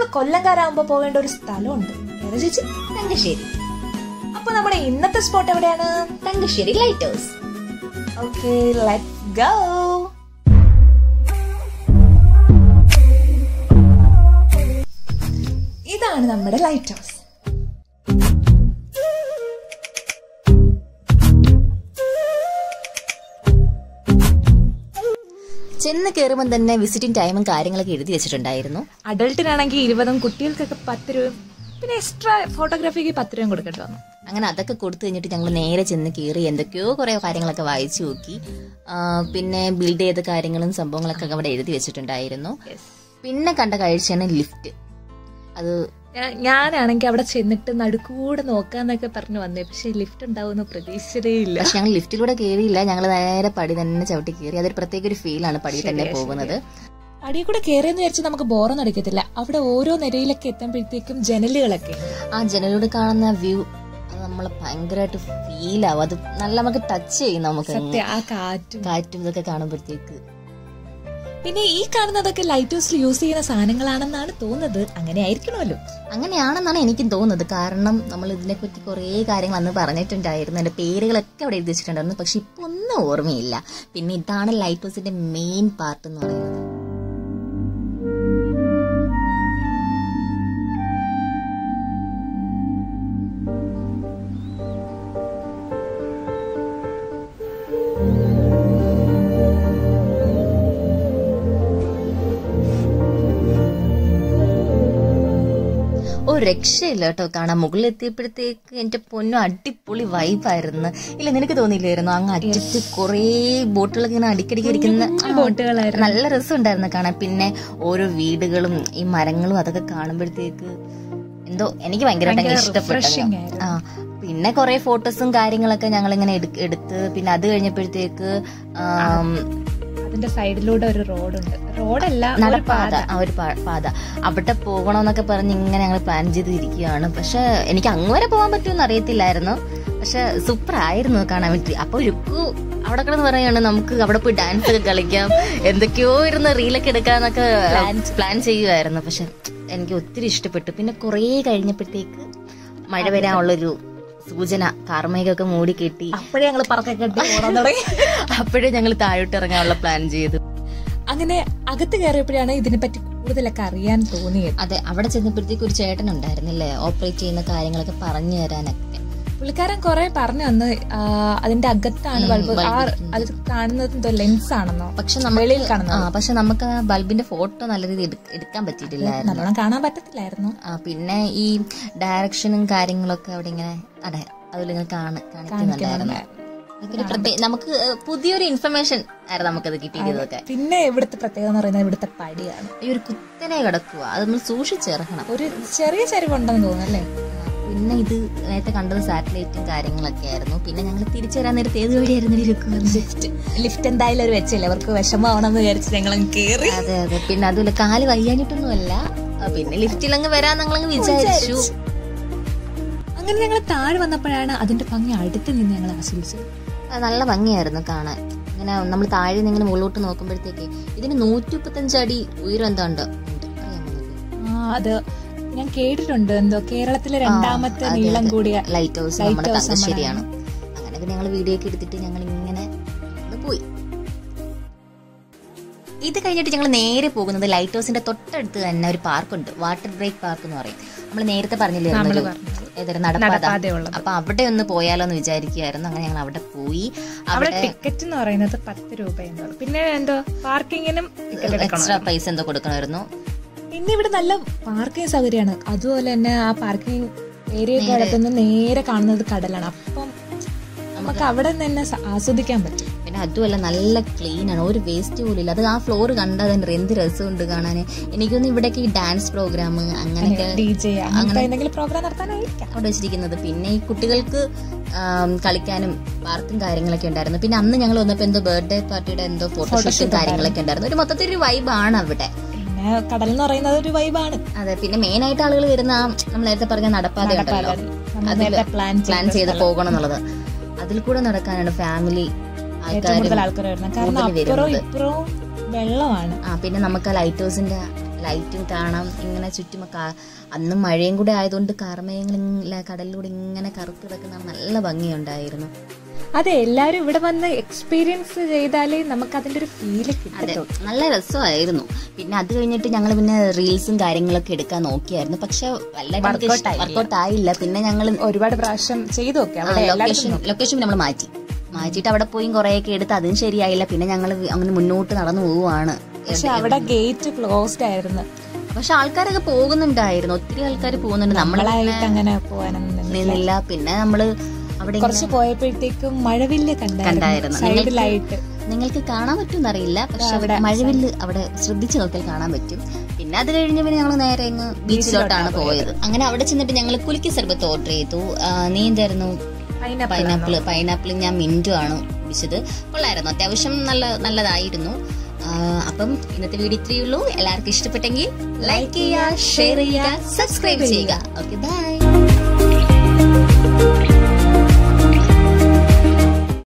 കൊല്ലംകാരാകുമ്പോ പോകേണ്ട ഒരു സ്ഥലമുണ്ട് ഏതാ ചേച്ചി തങ്കശ്ശേരി അപ്പൊ നമ്മുടെ ഇന്നത്തെ സ്പോട്ട് എവിടെയാണ് Thangassery light house okay let go ഇതാണ് നമ്മുടെ ലൈറ്റ് ഹൗസ് ചെന്ന് കയറുമ്പോൾ തന്നെ വിസിറ്റിംഗ് ടൈമും കാര്യങ്ങളൊക്കെ എഴുതി വെച്ചിട്ടുണ്ടായിരുന്നു അഡൾട്ടിനാണെങ്കിൽ ഇരുപതും കുട്ടികൾക്കൊക്കെ പത്ത് രൂപ പിന്നെ എക്സ്ട്രാ ഫോട്ടോഗ്രാഫിക്ക് പത്ത് രൂപ കൊടുക്കേണ്ടി വന്നു അങ്ങനെ അതൊക്കെ കൊടുത്തു കഴിഞ്ഞിട്ട് ഞങ്ങൾ നേരെ ചെന്ന് കയറി എന്തൊക്കെയോ കുറേ കാര്യങ്ങളൊക്കെ വായിച്ചു നോക്കി ആ, പിന്നെ ബിൽഡ് ചെയ്ത കാര്യങ്ങളും സംഭവങ്ങളൊക്കെ അവിടെ എഴുതി വെച്ചിട്ടുണ്ടായിരുന്നു പിന്നെ കണ്ട കാഴ്ചയാണ് ലിഫ്റ്റ് അത് ഞാ- ഞാനാണെങ്കിൽ അവിടെ ചെന്നിട്ട് നടുക്കൂടെ നോക്കാന്നൊക്കെ പറഞ്ഞു വന്നേ പക്ഷെ ലിഫ്റ്റ് ഉണ്ടാവുമെന്ന് പ്രതീക്ഷിച്ചതേ ഇല്ല പക്ഷെ ഞങ്ങൾ ലിഫ്റ്റിലൂടെ കയറിയില്ല ഞങ്ങൾ നേരെ പടി തന്നെ ചവിട്ടി കയറി അതൊരു പ്രത്യേക ഒരു ഫീലാണ് പടി തന്നെ പോകുന്നത് അടിയിൽ കൂടെ കയറിയെന്ന് വിചാരിച്ച് നമുക്ക് ബോറൊന്നും അടിക്കത്തില്ല അവിടെ ഓരോ നിരയിലൊക്കെ എത്തുമ്പോഴത്തേക്കും ജനലുകളൊക്കെ ഉണ്ട്. ആ ജനലിലൂടെ കാണുന്ന വ്യൂ അത് നമ്മളെ ഭയങ്കരമായിട്ട് ഫീൽ ആവും അത് നല്ല നമുക്ക് ടച്ച് ചെയ്യും നമുക്ക് സത്യം ആ കാറ്റും കാറ്റും ഇതൊക്കെ കാണുമ്പോഴത്തേക്ക് പിന്നെ ഈ കാണുന്നതൊക്കെ ലൈറ്റ് ഹൗസിൽ യൂസ് ചെയ്യുന്ന സാധനങ്ങളാണെന്നാണ് തോന്നുന്നത് അങ്ങനെ ആയിരിക്കണമല്ലോ അങ്ങനെയാണെന്നാണ് എനിക്കും തോന്നുന്നത് കാരണം നമ്മൾ ഇതിനെപ്പറ്റി കുറേ കാര്യങ്ങൾ അന്ന് പറഞ്ഞിട്ടുണ്ടായിരുന്നു എൻ്റെ പേരുകളൊക്കെ അവിടെ എഴുതി വെച്ചിട്ടുണ്ടായിരുന്നു പക്ഷെ ഇപ്പൊ ഒന്നും ഓർമ്മയില്ല പിന്നെ ഇതാണ് ലൈറ്റ് ഹൗസിന്റെ മെയിൻ പാർട്ട് എന്ന് പറയുന്നത് ഒരു രക്ഷയില്ല കേട്ടോ കാണാൻ മുകളിൽ എത്തിയപ്പോഴത്തേക്ക് എന്റെ പൊന്നും അടിപൊളി വൈബായിരുന്നു ഇല്ല നിനക്ക് തോന്നിയില്ലായിരുന്നു അങ്ങ് അറ്റത്ത് കുറേ ബോട്ടുകളൊക്കെ ഇങ്ങനെ അടിക്കടിക്ക് ഇരിക്കുന്ന ആ, ബോട്ടുകളായിരുന്നു. നല്ല രസമുണ്ടായിരുന്നു കാണാൻ പിന്നെ ഓരോ വീടുകളും ഈ മരങ്ങളും അതൊക്കെ കാണുമ്പോഴത്തേക്ക് എന്തോ എനിക്ക് ഭയങ്കരമായിട്ട് അങ്ങ് ഇഷ്ടപ്പെട്ടു refreshing അങ്ങ്. ആ പിന്നെ കുറെ ഫോട്ടോസും കാര്യങ്ങളൊക്കെ ഞങ്ങൾ ഇങ്ങനെ എടുത്ത് പിന്നെ അത് കഴിഞ്ഞപ്പോഴത്തേക്ക് ആം, അതിന്റെ സൈഡിലൂടെ ഒരു റോഡുണ്ട് റോഡല്ല ഒരു നടപ്പാത ആ ഒരു പാ- പാത അവിടെ പോകണമെന്നൊക്കെ പറഞ്ഞ് ഇങ്ങനെ ഞങ്ങൾ പ്ലാൻ ചെയ്ത് ഇരിക്കുകയാണ് പക്ഷെ എനിക്ക് അങ്ങ് വരെ പോകാൻ പറ്റുമെന്ന് അറിയത്തില്ലായിരുന്നു പക്ഷെ സൂപ്പർ ആയിരുന്നു കാണാൻ പറ്റി അപ്പൊ രുക്കു അവിടെ കിടന്ന് പറയാണ് നമുക്ക് അവിടെ പോയി ഡാൻസ് ഒക്കെ കളിക്കാം എന്തൊക്കെയോ ഇരുന്ന് റീലൊക്കെ എടുക്കാന്നൊക്കെ പ്ലാൻ ചെയ്യുമായിരുന്നു പക്ഷെ എനിക്ക് ഒത്തിരി ഇഷ്ടപ്പെട്ടു പിന്നെ കുറേ കഴിഞ്ഞപ്പോഴത്തേക്ക് മഴ വരാനുള്ളൊരു സൂചന കാർമേഘമൊക്കെ മൂടി കെട്ടി അപ്പോഴേ ഞങ്ങൾ പറക്കൊക്കെ കെട്ടി ഓടാൻ തുടങ്ങി അപ്പോഴേ ഞങ്ങൾ താഴോട്ട് ഇറങ്ങാനുള്ള പ്ലാൻ ചെയ്തു അങ്ങനെ അകത്ത് കയറിയപ്പോഴാണ് ഇതിനെപ്പറ്റി കൂടുതലൊക്കെ അറിയാൻ തോന്നിയത് അതെ അവിടെ ചെന്നപ്പോഴത്തേക്ക് ഒരു ചേട്ടൻ ഉണ്ടായിരുന്നില്ലേ ഓപ്പറേറ്റ് ചെയ്യുന്ന കാര്യങ്ങളൊക്കെ പറഞ്ഞു തരാനൊക്കെ പുള്ളിക്കാരൻ കുറെ പറഞ്ഞു വന്ന് ആ, അതിന്റെ അകത്താണ് ബൾബ് ആ അത് കാണുന്നത് എന്തോ ലെൻസ് ആണെന്നോ പക്ഷെ വെളിയിൽ നമുക്ക് കാണുന്നത് ആ പക്ഷെ നമുക്ക് ആ ബൾബിന്റെ ഫോട്ടോ നല്ല രീതിയിൽ എടു- എടുക്കാൻ പറ്റിയിട്ടില്ലായിരുന്നു നല്ലോണം കാണാൻ പറ്റത്തില്ലായിരുന്നു ആ, പിന്നെ ഈ ഡയറക്ഷനും കാര്യങ്ങളൊക്കെ അവിടെ ഇങ്ങനെ അതെ അതിലിങ്ങനെ കാണ കാണിക്കുന്നുണ്ടായിരുന്നു അതൊക്കെ ഒരു പ്രത്യേക നമുക്ക് ഏഹ്, പുതിയൊരു ഇൻഫർമേഷൻ ആയിരുന്നു നമുക്കത് കിട്ടിയത് ഇതൊക്കെ പിന്നെ ഇവിടുത്തെ പ്രത്യേകത എന്ന് പറയുന്നത് ഇവിടുത്തെ പടിയാണ് ഈ ഒരു കുത്തനെ കിടക്കുക അത് നമ്മൾ സൂക്ഷിച്ചിറങ്ങണം ഒരു ചെറിയ ചരിവുണ്ടെന്ന് തോന്നുന്നു അല്ലേ പിന്നെ ഇത് നേരത്തെ കണ്ടത് സാറ്റലൈറ്റും കാര്യങ്ങളൊക്കെ ആയിരുന്നു പിന്നെ ഞങ്ങൾ തിരിച്ചു വരാൻ നേരത്തെ ഏത് വഴിയായിരുന്നു ഇരിക്കുന്നത് ലിഫ്റ്റ് ലിഫ്റ്റ് എന്തായാലും ഒരു വെച്ചില്ല അവർക്ക് വിഷമാവണമെന്ന് വിചാരിച്ച് ഞങ്ങൾ കേറി അതെ അതെ പിന്നെ അതുപോലെ കാല് വയ്യാഞ്ഞിട്ടൊന്നുമല്ല ആ, പിന്നെ ലിഫ്റ്റിൽ അങ്ങ് വരാൻ ഞങ്ങളങ്ങ് വിചാരിച്ചു അങ്ങനെ ഞങ്ങൾ താഴെ വന്നപ്പോഴാണ് അതിന്റെ ഭംഗി അടുത്ത് നിന്ന് ഞങ്ങൾ ആസ്വദിച്ചത് അത് നല്ല ഭംഗിയായിരുന്നു കാണാൻ ഇങ്ങനെ നമ്മൾ താഴെ നിന്ന് ഇങ്ങനെ മുകളിലോട്ട് നോക്കുമ്പോഴത്തേക്ക് ഇതിന് നൂറ്റി മുപ്പത്തഞ്ച് അടി ഉയരം എന്താ ഉണ്ട് ഉണ്ട്. അറിയാമോ നിനക്ക്? ആ അത് ഞാൻ കേട്ടിട്ടുണ്ട് എന്തോ കേരളത്തിലെ രണ്ടാമത്തെ അതെ, നീളം അതെ. കൂടിയ ലൈറ്റ് ഹൗസ് ലൈറ്റ് നമ്മുടെ ഹൗസ് തങ്കശ്ശേരിയാണ് അങ്ങനെ പിന്നെ ഞങ്ങൾ വീഡിയോ ഒക്കെ എടുത്തിട്ട് ഞങ്ങൾ ഇങ്ങനെ ഒന്ന് പോയി ഇത് കഴിഞ്ഞിട്ട് ഞങ്ങൾ നേരെ പോകുന്നത് ലൈറ്റ് ഹൗസിന്റെ തൊട്ടടുത്ത് തന്നെ ഒരു പാർക്കുണ്ട് വാട്ടർ ബ്രേക്ക് പാർക്ക് എന്ന് പറയും നമ്മൾ നേരത്തെ പറഞ്ഞില്ലേ നമ്മള് ഒരു- പറഞ്ഞത്. ഏതൊരു നടപ്പാത നടപ്പാതയുള്ളത്. അപ്പൊ അവിടെ ഒന്ന് പോയാലോ എന്ന് വിചാരിക്കുകയായിരുന്നു അങ്ങനെ ഞങ്ങൾ അവിടെ പോയി അവിടെ അവിടെ ടിക്കറ്റ് എന്ന് പറയുന്നത് പത്ത് രൂപയെന്നുള്ളു പിന്നെ എന്തോ പാർക്കിങ്ങിനും ടിക്കറ്റ് എടുക്കണം എക്സ്ട്രാ പൈസ എന്തോ കൊടുക്കണമായിരുന്നു പിന്നെ ഇവിടെ നല്ല പാർക്കിംഗ് സൗകര്യമാണ് അതുപോലെ തന്നെ ആ പാർക്കിംഗ് ഏരിയ കിടക്കുന്ന നേരെ കാണുന്നത് കടലാണ് അപ്പം നമുക്ക് അവിടെ നിന്ന് തന്നെ സ- ആസ്വദിക്കാൻ പറ്റും പിന്നെ അതുമല്ല നല്ല ക്ലീൻ ആണ് ഒരു വേസ്റ്റ് പോലും ഇല്ല അത് ആ ഫ്ലോർ കണ്ടാൽ തന്നെ എന്ത് രസമുണ്ട് കാണാൻ എനിക്കൊന്ന് ഇവിടെയൊക്കെ ഈ ഡാൻസ് പ്രോഗ്രാം അങ്ങനെയൊക്കെ ഡി ജെ അങ്ങനത്തെ എന്തെങ്കിലും പ്രോഗ്രാം നടത്താനായിരിക്കാം അവിടെ വെച്ചിരിക്കുന്നത് പിന്നെ ഈ കുട്ടികൾക്ക് ആം, കളിക്കാനും പാർക്കും കാര്യങ്ങളൊക്കെ ഉണ്ടായിരുന്നു പിന്നെ അന്ന് ഞങ്ങൾ വന്നപ്പോൾ എന്തോ ബർത്ത്ഡേ പാർട്ടിയുടെ എന്തോ ഫോട്ടോഷൂട്ടും കാര്യങ്ങളൊക്കെ ഉണ്ടായിരുന്നു ഒരു മൊത്തത്തിൽ ഒരു വൈബാണ് അവിടെ പിന്നെ കടൽ എന്ന് പറയുന്നത് ഒരു വൈബാണ് അതെ പിന്നെ മെയിൻ ആയിട്ട് ആളുകൾ വരുന്ന ആ നമ്മൾ നേരത്തെ പറഞ്ഞ നടപ്പാത ഉണ്ടല്ലോ നമ്മൾ അതില് നേരത്തെ പ്ലാൻ പ്ലാൻ ചെയ്ത് പോകണം എന്നുള്ളത് അതിൽ കൂടെ നടക്കാനാണ് ഫാമിലി ഏറ്റവും കൂടുതൽ ആൾക്കാർ വരുന്നത് കാരണം കൂടുതൽ അപ്പുറവും വരുന്നത്. ഇപ്പുറവും വെള്ളമാണ് ആ പിന്നെ നമുക്ക് ആ ലൈറ്റ് ഹൗസിന്റെ ലൈറ്റും കാണാം ഇങ്ങനെ ചുറ്റും കാ- അന്ന് മഴയും കൂടെ ആയതുകൊണ്ട് കാർമേഘങ്ങൾ ഇങ്ങനെ കടലിലൂടെ ഇങ്ങനെ കറുത്ത് കിടക്കുന്ന നല്ല ഭംഗിയുണ്ടായിരുന്നു അതെ എല്ലാരും ഇവിടെ വന്ന് എക്സ്പീരിയൻസ് ചെയ്താലേ നമുക്ക് അതിന്റെ ഒരു ഫീല് അതെ കിട്ടത്തുള്ളൂ നല്ല രസമായിരുന്നു പിന്നെ അത് കഴിഞ്ഞിട്ട് ഞങ്ങൾ പിന്നെ റീൽസും കാര്യങ്ങളൊക്കെ എടുക്കാൻ നോക്കിയായിരുന്നു പക്ഷെ വല്ല വർക്കൗട്ട് ആയില്ല പിന്നെ ഞങ്ങൾ ഒരുപാട് പ്രാവശ്യം ചെയ്തു നോക്കി അവിടെ ലൊക്കേഷൻ ലൊക്കേഷൻ നമ്മൾ മാറ്റി മാറ്റിയിട്ട് അവിടെ പോയി കുറെയൊക്കെ എടുത്ത് അതും ശരിയായില്ല പിന്നെ ഞങ്ങൾ അങ്ങനെ മുന്നോട്ട് നടന്നു പോവുകയാണ് പക്ഷെ അവിടെ ഗേറ്റ് ക്ലോസ്ഡ് ആയിരുന്നു പക്ഷെ ആൾക്കാരൊക്കെ പോകുന്നുണ്ടായിരുന്നു ഒത്തിരി ആൾക്കാർ പോകുന്നുണ്ട് നമ്മൾ നമ്മളായിട്ട് അങ്ങനെ പോകാനൊന്നും നിന്നില്ല. നിന്നില്ല പിന്നെ നമ്മള് അവിടെ കുറച്ച് പോയപ്പോഴത്തേക്കും മഴവില്ല് കണ്ടായിരുന്നു കണ്ടായിരുന്നു സൈഡിലായിട്ട് നിങ്ങൾക്ക് കാണാൻ പറ്റുമെന്ന് അറിയില്ല പക്ഷെ അവിടെ മഴവില്ല് അവിടെ ശ്രദ്ധിച്ചു നോക്കിയാൽ കാണാൻ പറ്റും പിന്നെ അത് കഴിഞ്ഞ് പിന്നെ ഞങ്ങൾ നേരെ അങ്ങ് ബീച്ചിലോട്ടാണ് പോയത് അങ്ങനെ അവിടെ ചെന്നിട്ട് ഞങ്ങൾ കുലുക്കി സർബത്ത് ഓർഡർ ചെയ്തു ആ, നീ എന്തായിരുന്നു പൈനാപ്പിൾ പൈനാപ്പിൾ പൈനാപ്പിൾ ഞാൻ മിന്റു ആണ് കുടിച്ചത് കൊള്ളായിരുന്നു അത്യാവശ്യം നല്ല നല്ലതായിരുന്നു ആ, അപ്പം ഇന്നത്തെ വീഡിയോ ഇത്രയേ ഉള്ളൂ എല്ലാവർക്കും ഇഷ്ടപ്പെട്ടെങ്കിൽ ലൈക്ക് ചെയ്യുക ഷെയർ ചെയ്യുക സബ്സ്ക്രൈബ് ചെയ്യുക ഓക്കെ ബൈ